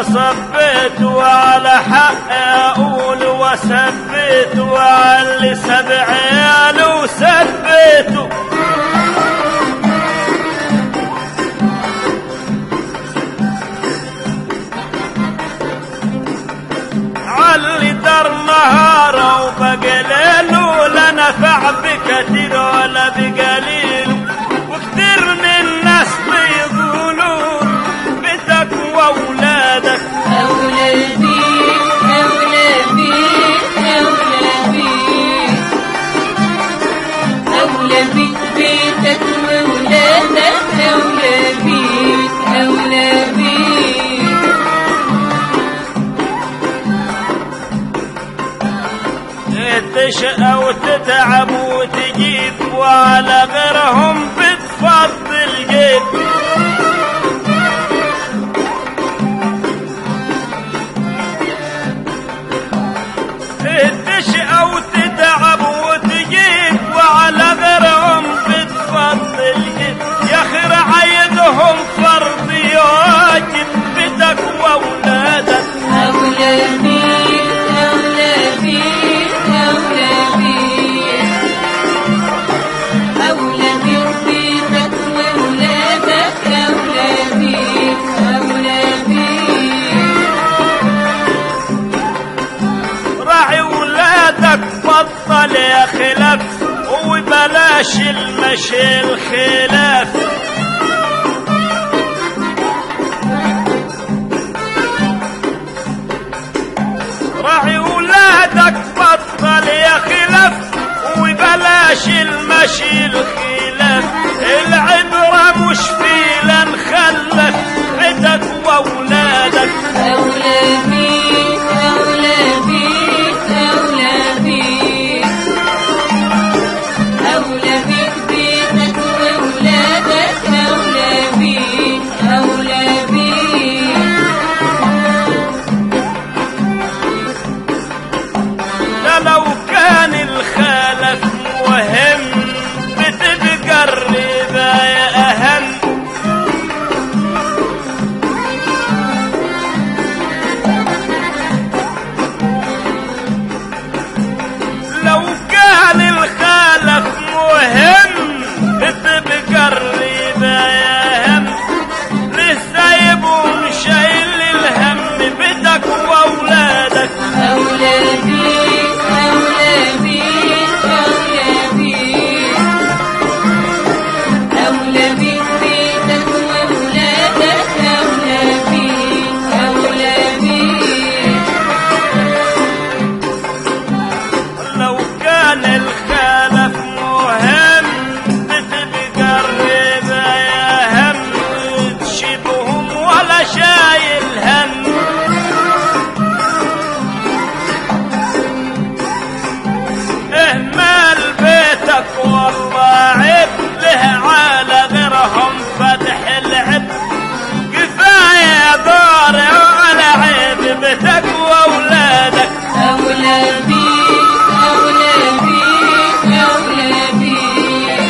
صبيت وعلى حق اقول وثبت وعلى سبع عيال وثبته علي دار نهاره وبقى ليله لا نفع بكثير ولا بقليل وكتير من الناس بيقولوا بدك واولادك أولى بيك أولى بيك أولى بيك أولى بيك بيتك وولادك أولى بيك أولى بيك تشقى وتتعب وتجيب وعلى غيرهم بتفضل جيب تشقى وتتعب وتجيب وعلى غيرهم بتفضل جيب يا خير عيدهم فرض يواجب بدك واولادك أولى بيك أولى بيك أولى بيك أولى بيك بيتك وولادك أولى بيك أولى بيك راعي ولادك بطل يا خلاف وبلاش المشي الخلاف راعي ولادك بطل يا خلاف وبلاش المشي الخلاف العبرة مش في لا نخلف عدك واولادك أولى بيك أولى بيك أولى بيك أولى بيك بيتك وولادك أولى بيك أولى بيك ده لو كان الخلف مهم بتبقى الرباية أهم لو كان الخلف مهم بتبقى الرباية أهم لسه يبقوا شايل الهم بدك وأولادك أولى بيك أولى بيك أولى بيك أولى بيك بيتك وولادك أولى بيك أولى بيك لو كان الخلف مهم بتبقى الرباية هم تشبهم ولا شايل هم اهمال بيتك والله عيب له على غيرهم فتح العب كفاية دار ولا عيب بيتك واولادك أولى بيك أولى بيك أولى بيك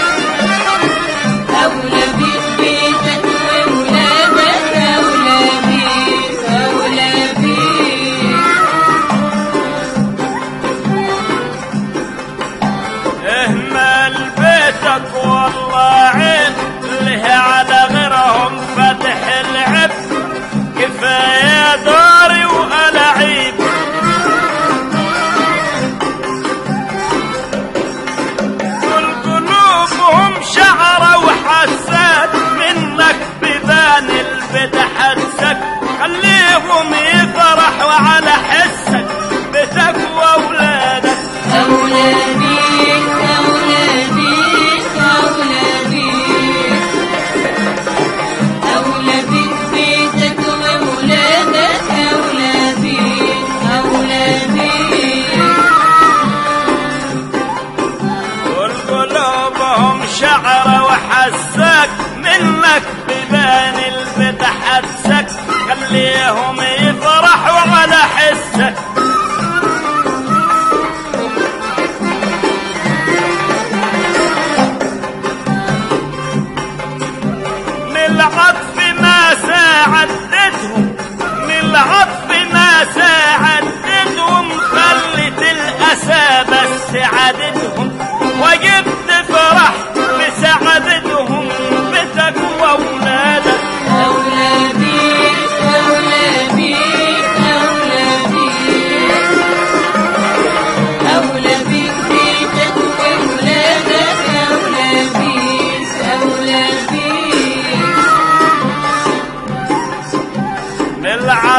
أولى بيك بيتك وولادك أولى بيك أولى بيك اهمل بيتك والله عيب له على غيرهم فتح العب كفاية داري وألعيب كل قلوبهم شعرة وحسات منك ببان البيت حسك خليهم يفرحوا على حسك بيتك وأولادك أولى بيك أولى بيك أولى بيك أولى بيك بيتك وولادك أولى بيك أولى بيك والقلوبهم شعرة وحسك منك ببان البيت حسك خليهم يفرحوا على حسك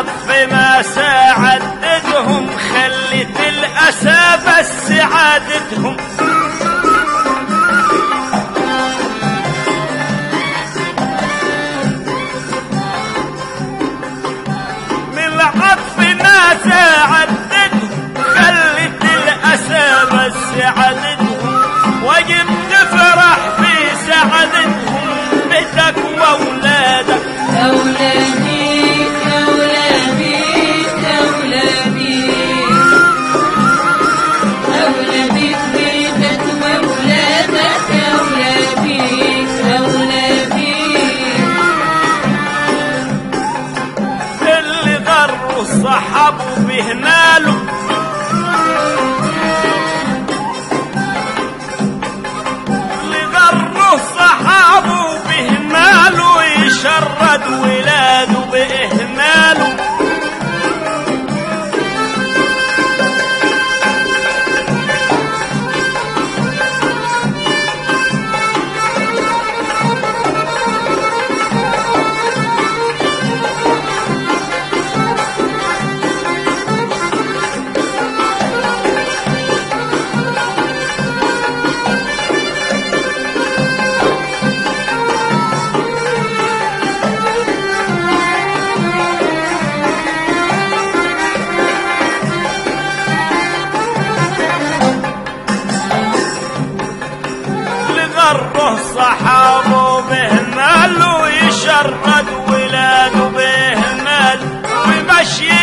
العطف ما ساعدتهم خلت الأسى بس عادتهم من العطف ما ساعدتهم خلت الأسى بس عادتهم وجب تفرح في سعادتهم بتك وولادك أولادي أولادي أولادي أولادي بيتك وولادك أولادي أولادي اللي ضروا الصحاب بهناله اللي ضروا الصحاب بهناله يشرد ولاده بإهماله لغره صحابه بهمال ويشرد ولاده بهمال ومشي